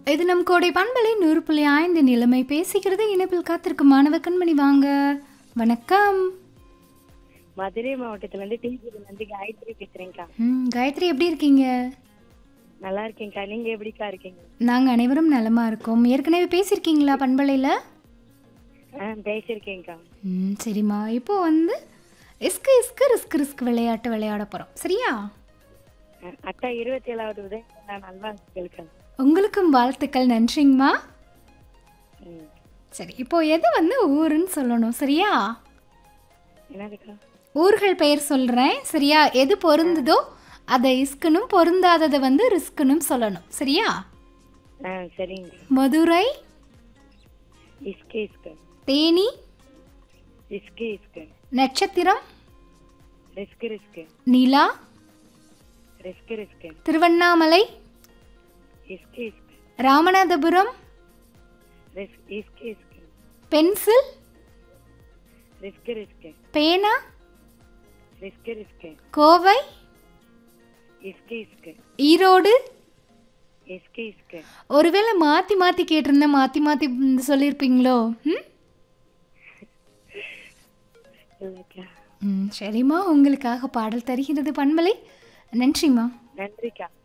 இது நம் கோடை பண்பலை நூறு புள்ளி ஐந்து நிலைமை பேசுகிறது இணைப்பில் காத்திருக்கும் மாணவ கண்மணி வாங்க வணக்கம் மதுரை மாவட்டத்துல இருந்து டிஜில இருந்து காயத்ரி பேசுறேன்க்கா ம், காயத்ரி எப்படி இருக்கீங்க நல்லா இருக்கேன்க்கா நீங்க எப்படிக்கா இருக்கீங்க நாங்கள் அனைவரும் நலமா இருக்கோம் ஏற்கனவே பேசியிருக்கீங்களா பண்பலையில் ஆ பேசியிருக்கேன்க்கா ம் சரிம்மா இப்போ வந்து இஸ்கு இஸ்கு ரிஸ்க் ரிஸ்க் விளையாட்டு விளையாட போகிறோம் சரியா ஆ, அக்கா இருபத்தி ஏழாவது உதவி நான் நல்வாழ்த்துக்கா உங்களுக்கும் வாழ்த்துக்கள் நன்றிங்கம்மா ம் சரி இப்போ எது வந்து ஊருன்னு சொல்லணும் சரியா என்னதுக்கா ஊர்கள் பெயர் சொல்கிறேன் சரியா எது பொருந்துதோ அதை இஸ்குனும் பொருந்தாததை வந்து ரிஸ்க்குனும் சொல்லணும் சரியா ஆ சரிங்க மதுரை இஸ்கு இஸ்கு தேனி இஸ்கு இஸ்கு நட்சத்திரம் ரிஸ்கு ரிஸ்கு நிலா ரிஸ்கு ரிஸ்கு திருவண்ணாமலை இஸ்கு இஸ்கு ராமநாதபுரம் ரிஸ் இஸ்கு இஸ்கு பென்சில் ரிஸ்கு ரிஸ்கு பேனா ரிஸ்கு ரிஸ்கு கோவை இஸ்கு இஸ்கு ஈரோடு இஸ்கு இஸ்கு ஒருவேளை மாற்றி மாற்றி கேட்டிருந்தேன் மாற்றி மாற்றி சொல்லியிருப்பீங்களோ ம் இல்லைக்கா ம் சரிம்மா உங்களுக்காக பாடல் தருகிறது பண்பலை நன்றிம்மா நன்றிக்கா